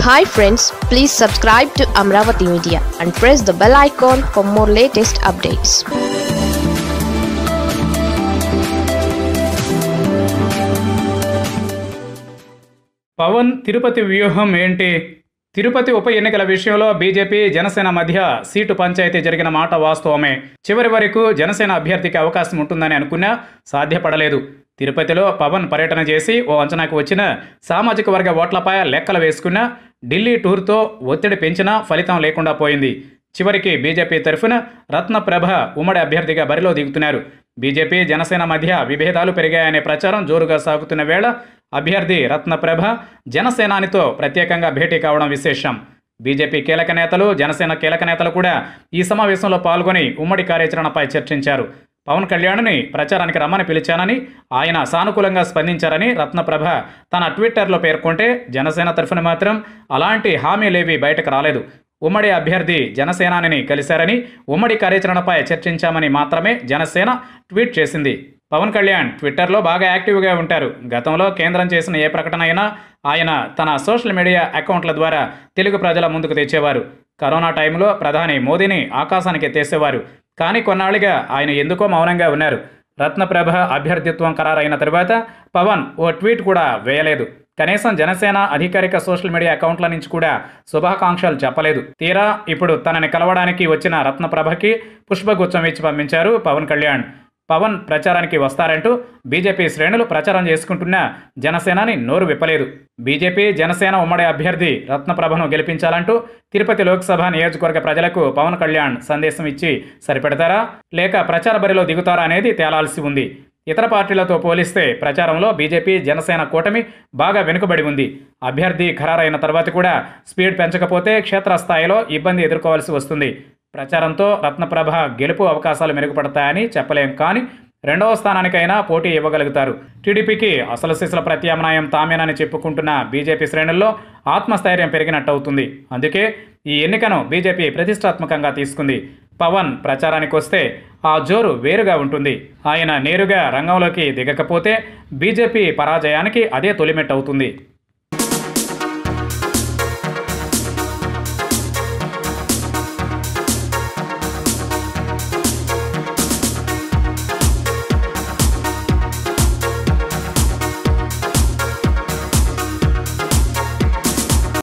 hi friends please subscribe to Amaravati media and press the bell icon for more latest updates Pawan Tirupati వ్యూహం ఏంటి తిరుపతి ఉప ఎన్నికల విషయంలో బీజేపీ జనసేన మధ్య సీటు పంచాయతీ జరిగిన మాట వాస్తవమే చివరి వరకు జనసేన అభ్యర్థికి అవకాశం ఉంటుందని అనుకున్నా సాధ్యపడలేదు తిరుపతిలో పవన్ పర్యటన చేసి ఓ అంచనాకు వచ్చిన సామాజిక వర్గ ఓట్లపై లెక్కలు వేసుకున్న ఢిల్లీ టూర్తో ఒత్తిడి పెంచినా ఫలితం లేకుండా పోయింది చివరికి బీజేపీ తరఫున రత్నప్రభ ఉమ్మడి అభ్యర్థిగా బరిలో దిగుతున్నారు బీజేపీ జనసేన మధ్య విభేదాలు పెరిగాయనే ప్రచారం జోరుగా సాగుతున్న వేళ అభ్యర్థి రత్నప్రభ జనసేనానితో ప్రత్యేకంగా భేటీ కావడం విశేషం బీజేపీ కీలక నేతలు జనసేన కీలక నేతలు కూడా ఈ సమావేశంలో పాల్గొని ఉమ్మడి కార్యాచరణపై చర్చించారు పవన్ కళ్యాణ్ని ప్రచారానికి రమ్మని పిలిచానని ఆయన సానుకూలంగా స్పందించారని రత్నప్రభ తన ట్విట్టర్లో పేర్కొంటే జనసేన తరఫున మాత్రం అలాంటి హామీలేవి బయటకు రాలేదు ఉమ్మడి అభ్యర్థి జనసేనాని కలిశారని ఉమ్మడి కార్యాచరణపై చర్చించామని మాత్రమే జనసేన ట్వీట్ చేసింది పవన్ కళ్యాణ్ ట్విట్టర్లో బాగా యాక్టివ్గా ఉంటారు గతంలో కేంద్రం చేసిన ఏ ప్రకటన అయినా ఆయన తన సోషల్ మీడియా అకౌంట్ల ద్వారా తెలుగు ప్రజల ముందుకు తెచ్చేవారు కరోనా టైంలో ప్రధాని మోదీని ఆకాశానికి ఎత్తేసేవారు కానీ కొన్నాళ్ళుగా ఆయన ఎందుకో మౌనంగా ఉన్నారు రత్నప్రభ అభ్యర్థిత్వం ఖరారైన తరువాత పవన్ ఓ ట్వీట్ కూడా వేయలేదు కనీసం జనసేన అధికారిక సోషల్ మీడియా అకౌంట్ల నుంచి కూడా శుభాకాంక్షలు చెప్పలేదు తీరా ఇప్పుడు తనని కలవడానికి వచ్చిన రత్నప్రభకి పుష్పగుచ్చం ఇచ్చి పంపించారు పవన్ కళ్యాణ్ పవన్ ప్రచారానికి వస్తారంటూ బీజేపీ శ్రేణులు ప్రచారం చేసుకుంటున్న జనసేనాని నోరు విప్పలేదు బీజేపీ జనసేన ఉమ్మడి అభ్యర్థి రత్నప్రభను గెలిపించాలంటూ తిరుపతి లోక్సభ నియోజకవర్గ ప్రజలకు పవన్ కళ్యాణ్ సందేశం ఇచ్చి సరిపెడతారా లేక ప్రచార బరిలో దిగుతారా అనేది తేలాల్సి ఉంది ఇతర పార్టీలతో పోలిస్తే ప్రచారంలో బీజేపీ జనసేన కూటమి బాగా వెనుకబడి ఉంది అభ్యర్థి ఖరారైన తర్వాత కూడా స్పీడ్ పెంచకపోతే క్షేత్రస్థాయిలో ఇబ్బంది ఎదుర్కోవాల్సి వస్తుంది ప్రచారంతో రత్నప్రభ గెలుపు అవకాశాలు మెరుగుపడతాయని చెప్పలేం కానీ రెండవ స్థానానికైనా పోటీ ఇవ్వగలుగుతారు టీడీపీకి అసలు సిసల ప్రత్యామ్నాయం తామేనని చెప్పుకుంటున్న బీజేపీ శ్రేణుల్లో ఆత్మస్థైర్యం పెరిగినట్టవుతుంది అందుకే ఈ ఎన్నికను బీజేపీ ప్రతిష్టాత్మకంగా తీసుకుంది పవన్ ప్రచారానికి వస్తే ఆ జోరు వేరుగా ఉంటుంది ఆయన నేరుగా రంగంలోకి దిగకపోతే బీజేపీ పరాజయానికి అదే తొలిమెట్టవుతుంది